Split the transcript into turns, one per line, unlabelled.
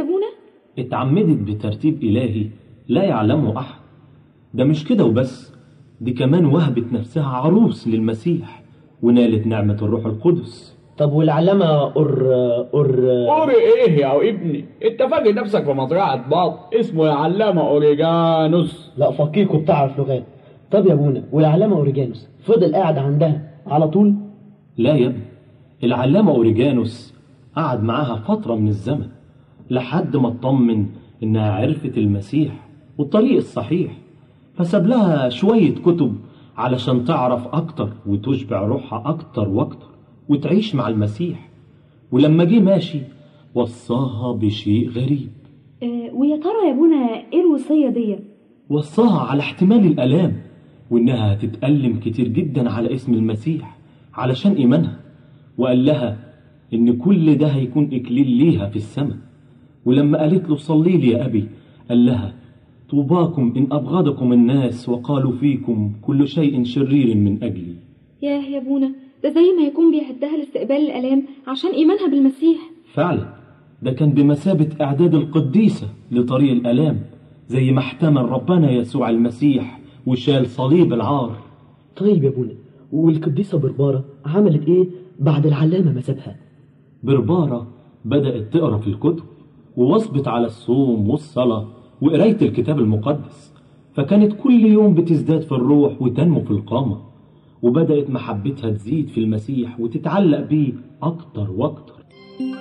يا ابونا
اتعمدت بترتيب إلهي لا يعلمه أحد ده مش كده وبس دي كمان وهبت نفسها عروس للمسيح ونالت نعمة الروح القدس
طب والعلامة أر أر
قوري ايه يا ابني انت فاكر نفسك في مزرعة بط اسمه يا علامة اوريجانوس
لا فقيك وبتعرف لغات طب يا ابونا والعلامة أوريجانوس فضل قاعد عندها على طول
لا يا ابني العلامة أوريجانوس قعد معاها فترة من الزمن لحد ما اطمن إنها عرفت المسيح والطريق الصحيح فساب لها شوية كتب علشان تعرف أكتر وتشبع روحها أكتر وأكتر وتعيش مع المسيح ولما جه ماشي وصاها بشيء غريب
آه ويا ترى يا ابونا ايه الوصية دي
وصاها على احتمال الآلام وإنها تتألم كتير جدا على اسم المسيح علشان إيمانها وقال لها إن كل ده هيكون إكليل ليها في السماء ولما قالت له صلي لي يا أبي قال لها طوباكم إن أبغضكم الناس وقالوا فيكم كل شيء شرير من أجلي
ياه يا ابونا ده زي ما يكون بيعدها لاستقبال الآلام عشان إيمانها بالمسيح
فعلا ده كان بمثابة إعداد القديسة لطريق الآلام زي ما احتمل ربنا يسوع المسيح وشال صليب العار
طيب يا ابونا والقديسة بربارة عملت إيه بعد العلامة ما سابها
بربارة بدأت تقرأ في الكتب وواظبت على الصوم والصلاة وقراية الكتاب المقدس فكانت كل يوم بتزداد في الروح وتنمو في القامة وبدأت محبتها تزيد في المسيح وتتعلق بيه أكتر وأكتر